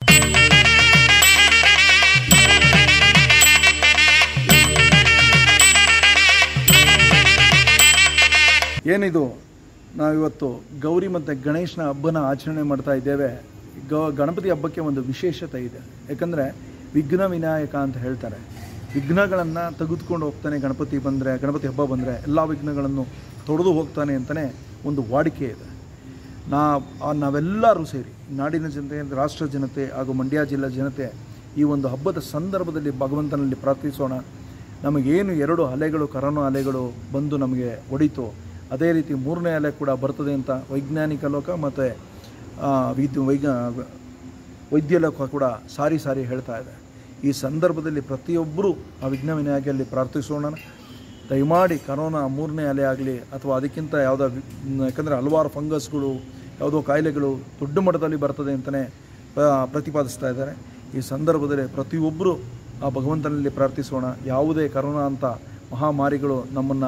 ಏನಿದು ನಾವಿವತ್ತು ಗೌರಿ ಮತ್ತು ಗಣೇಶನ ಹಬ್ಬನ ಆಚರಣೆ ಮಾಡ್ತಾ ಇದ್ದೇವೆ ಗ ಗಣಪತಿ ಹಬ್ಬಕ್ಕೆ ಒಂದು ವಿಶೇಷತೆ ಇದೆ ಯಾಕಂದರೆ ವಿಘ್ನ ವಿನಾಯಕ ಅಂತ ಹೇಳ್ತಾರೆ ವಿಘ್ನಗಳನ್ನು ತೆಗೆದುಕೊಂಡು ಹೋಗ್ತಾನೆ ಗಣಪತಿ ಬಂದರೆ ಗಣಪತಿ ಹಬ್ಬ ಬಂದರೆ ಎಲ್ಲ ವಿಘ್ನಗಳನ್ನು ತೊಡೆದು ಹೋಗ್ತಾನೆ ಅಂತಲೇ ಒಂದು ವಾಡಿಕೆ ಇದೆ ನಾ ಆ ನಾವೆಲ್ಲರೂ ಸೇರಿ ನಾಡಿನ ಜನತೆ ರಾಷ್ಟ್ರ ಜನತೆ ಹಾಗೂ ಮಂಡ್ಯ ಜಿಲ್ಲಾ ಜನತೆ ಈ ಒಂದು ಹಬ್ಬದ ಸಂದರ್ಭದಲ್ಲಿ ಭಗವಂತನಲ್ಲಿ ಪ್ರಾರ್ಥಿಸೋಣ ನಮಗೇನು ಎರಡು ಅಲೆಗಳು ಕರೋನಾ ಅಲೆಗಳು ಬಂದು ನಮಗೆ ಹೊಡಿತು ಅದೇ ರೀತಿ ಮೂರನೇ ಅಲೆ ಕೂಡ ಬರ್ತದೆ ಅಂತ ವೈಜ್ಞಾನಿಕ ಲೋಕ ಮತ್ತು ವಿದ್ ವೈಜ್ಞ ವೈದ್ಯ ಲೋಕ ಕೂಡ ಸಾರಿ ಸಾರಿ ಹೇಳ್ತಾ ಇದೆ ಈ ಸಂದರ್ಭದಲ್ಲಿ ಪ್ರತಿಯೊಬ್ಬರೂ ಆ ವಿಘ್ನ ವಿನಾಯಕಲ್ಲಿ ಪ್ರಾರ್ಥಿಸೋಣ ದಯಮಾಡಿ ಕರೋನಾ ಮೂರನೇ ಅಲೆ ಆಗಲಿ ಅಥವಾ ಅದಕ್ಕಿಂತ ಯಾವುದೋ ವಿ- ಯಾಕಂದರೆ ಹಲವಾರು ಫಂಗಸ್ಗಳು ಯಾವುದೋ ಕಾಯಿಲೆಗಳು ದೊಡ್ಡ ಮಟ್ಟದಲ್ಲಿ ಬರ್ತದೆ ಅಂತಲೇ ಪ್ರ- ಪ್ರತಿಪಾದಿಸ್ತಾ ಇದ್ದಾರೆ ಈ ಸಂದರ್ಭದಲ್ಲಿ ಪ್ರತಿಯೊಬ್ಬರು ಆ ಭಗವಂತನಲ್ಲಿ ಪ್ರಾರ್ಥಿಸೋಣ ಯಾವುದೇ ಕರೋನಾ ಅಂತ ಮಹಾಮಾರಿಗಳು ನಮ್ಮನ್ನು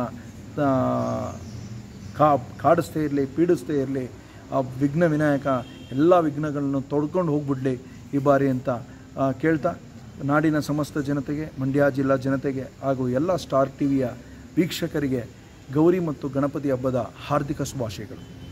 ಕಾ ಕಾಡಿಸ್ತೇ ಇರಲಿ ಪೀಡಿಸ್ತೇ ಇರಲಿ ಆ ವಿಘ್ನ ವಿನಾಯಕ ಎಲ್ಲ ವಿಘ್ನಗಳನ್ನು ತೊಡ್ಕೊಂಡು ಹೋಗ್ಬಿಡ್ಲಿ ಈ ಬಾರಿ ಅಂತ ಆ, ಕೇಳ್ತಾ ನಾಡಿನ ಸಮಸ್ತ ಜನತೆಗೆ ಮಂಡ್ಯ ಜಿಲ್ಲಾ ಜನತೆಗೆ ಹಾಗೂ ಎಲ್ಲ ಸ್ಟಾರ್ ಟಿವಿಯ ವೀಕ್ಷಕರಿಗೆ ಗೌರಿ ಮತ್ತು ಗಣಪತಿ ಹಬ್ಬದ ಹಾರ್ದಿಕ ಶುಭಾಶಯಗಳು